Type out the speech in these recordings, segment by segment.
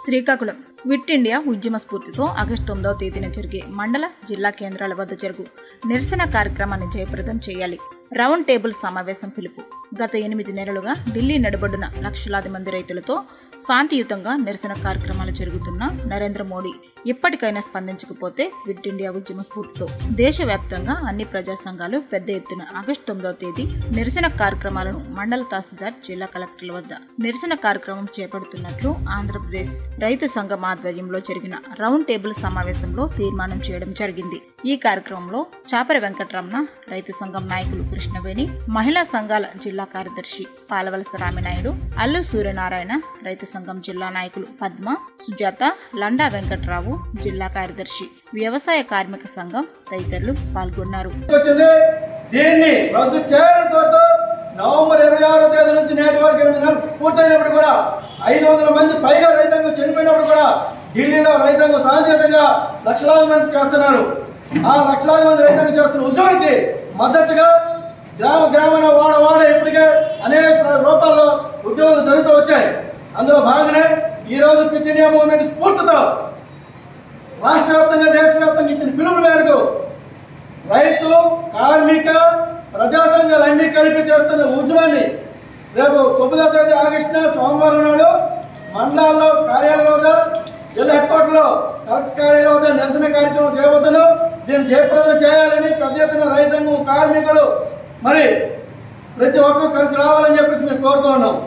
Srikakulam quit India ఉద్యమ స్ఫూర్తితో August తొమ్మిదవ తేదీన జరిగే మండల జిల్లా కేంద్రాల వద్ద జరుగు నిరసన కార్యక్రమాన్ని జయప్రదం చేయాలి రౌండ్ టేబుల్ సమావేశం పిలుపు గత ఎనిమిది నెలలుగా ఢిల్లీ నడబడిన లక్షలాది మంది రైతులతో శాంతియుతంగా నిరసన కార్యక్రమాలు జరుగుతున్న నరేంద్ర మోడీ ఇప్పటికైనా స్పందించకపోతే క్విట్ ఇండియా ఉద్యమ స్ఫూర్తితో దేశవ్యాప్తంగా అన్ని ప్రజా సంఘాలు పెద్ద ఎత్తున ఆగస్టు తొమ్మిదవ తేదీ నిరసన కార్యక్రమాలను మండల తహసీల్దార్ జిల్లా కలెక్టర్ల వద్ద నిరసన కార్యక్రమం చేపడుతున్నట్లు ఆంధ్రప్రదేశ్ రైతు సంఘం ఆధ్వర్యంలో జరిగిన రౌండ్ టేబుల్ సమావేశంలో తీర్మానం చేయడం జరిగింది ఈ కార్యక్రమంలో చాపర వెంకటరమణ రైతు సంఘం నాయకులు కృష్ణవేణి మహిళా సంఘాల జిల్లా కార్యదర్శి పాలవలస రామినాయుడు అల్లు సూర్యనారాయణ రైతు సంఘం జిల్లా నాయకులు పద్మ సుజాత లండా వెంకట్రావు జిల్లా కార్యదర్శి వ్యవసాయ కార్మిక సంఘం తదితరులు పాల్గొన్నారు వచ్చింది దీన్ని రద్దు చేయాలని కోరుతూ నవంబర్ ఇరవై ఆరో తేదీ నుంచి నేటి వరకు ఎనిమిది నెలలు పూర్తయినప్పుడు కూడా ఐదు వందల మంది పైగా రైతాంగం చనిపోయినప్పుడు కూడా ఢిల్లీలో రైతాంగం శాంతియుతంగా లక్షలాది మంది చేస్తున్నారు ఆ లక్షలాది మంది రైతాంగం చేస్తున్న ఉద్యమానికి మద్దతుగా గ్రామ గ్రామాన వాడ వాడ ఇప్పటికే అనేక రూపాల్లో ఉద్యోగాలు జరుగుతూ వచ్చాయి అందులో భాగంగానే ఈ రోజు క్విట్ ఇండియా మూవ్మెంట్ స్ఫూర్తితో రాష్ట్ర వ్యాప్తంగా దేశవ్యాప్తంగా ఇచ్చిన పిలుపుల మేరకు రైతు కార్మిక ప్రజా సంఘాలన్నీ కలిపి చేస్తున్న ఉద్యమాన్ని రేపు తొమ్మిదో తేదీ ఆగస్టున సోమవారం నాడు మండలాల్లో కార్యాలయం వద్ద జిల్లా హెడ్ క్వార్టర్లో కలెక్టర్ కార్యాలయం వద్ద నిరసన కార్యక్రమం చేయబోతున్నాం దీన్ని జయప్రదం చేయాలని పెద్ద ఎత్తున రైతాంగం కార్మికులు మరి ప్రతి ఒక్కరు కలిసి రావాలని చెప్పేసి మేము కోరుతూ ఉన్నాం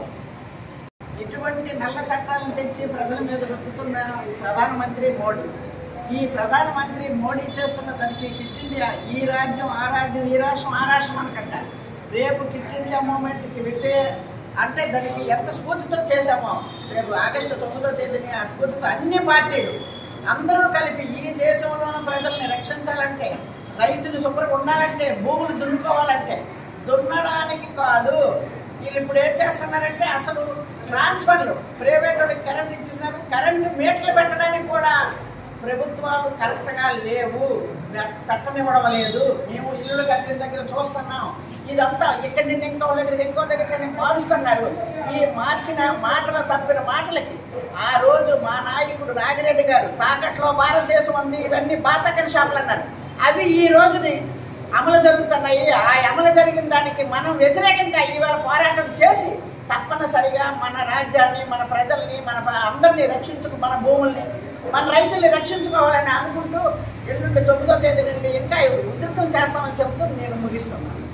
ఇటువంటి నల్ల చట్టాలను తెచ్చి ప్రజల మీద రుద్దుతున్న ప్రధానమంత్రి మోడీ ఈ ప్రధానమంత్రి మోడీ చేస్తున్న దానికి కిట్ ఇండియా ఈ రాజ్యం ఆ రాజ్యం ఈ రాష్ట్రం ఆ రాష్ట్రం అనకంట రేపు కిట్ ఇండియా మూమెంట్కి వ్యక్తే అంటే దానికి ఎంత స్ఫూర్తితో చేశామో రేపు ఆగస్టు తొమ్మిదో తేదీని ఆ స్ఫూర్తితో అన్ని పార్టీలు అందరూ కలిపి ఈ దేశంలో ఉన్న ప్రజల్ని రక్షించాలంటే రైతులు శుభ్రంగా ఉండాలంటే భూములు దున్నుకోవాలంటే దున్నడానికి కాదు వీళ్ళు ఇప్పుడు ఏం చేస్తున్నారంటే అసలు ట్రాన్స్ఫర్లు ప్రైవేట్ వాళ్ళకి కరెంట్ ఇచ్చేసినారు కరెంట్ మీటర్లు పెట్టడానికి కూడా ప్రభుత్వాలు కరెక్ట్గా లేవు వె- కట్టనివ్వడం లేదు మేము ఇల్లు కట్టిన దగ్గర చూస్తున్నాం ఇదంతా ఇక్కడి నుండి ఇంకో దగ్గర ఇంకో దగ్గర మారుస్తున్నారు ఈ మార్చిన మాటలు తప్పిన మాటలకి ఆ రోజు మా నాయకుడు నాగిరెడ్డి గారు తాకట్లో భారతదేశం ఉంది ఇవన్నీ బాతకన్ షాపులు అన్నారు అవి ఈ రోజుని అమలు జరుగుతున్నాయి ఆ అమలు జరిగిన దానికి మనం వ్యతిరేకంగా ఈవేళ పోరాటం చేసి తప్పనిసరిగా మన రాజ్యాన్ని మన ప్రజల్ని మన ప- అందరినీ రక్షించుకు మన భూముల్ని మన రైతుల్ని రక్షించుకోవాలని అనుకుంటూ ఎల్లుండి తొమ్మిదో తేదీ నుండి ఇంకా ఉధృతం చేస్తామని చెప్తూ నేను ముగిస్తున్నాను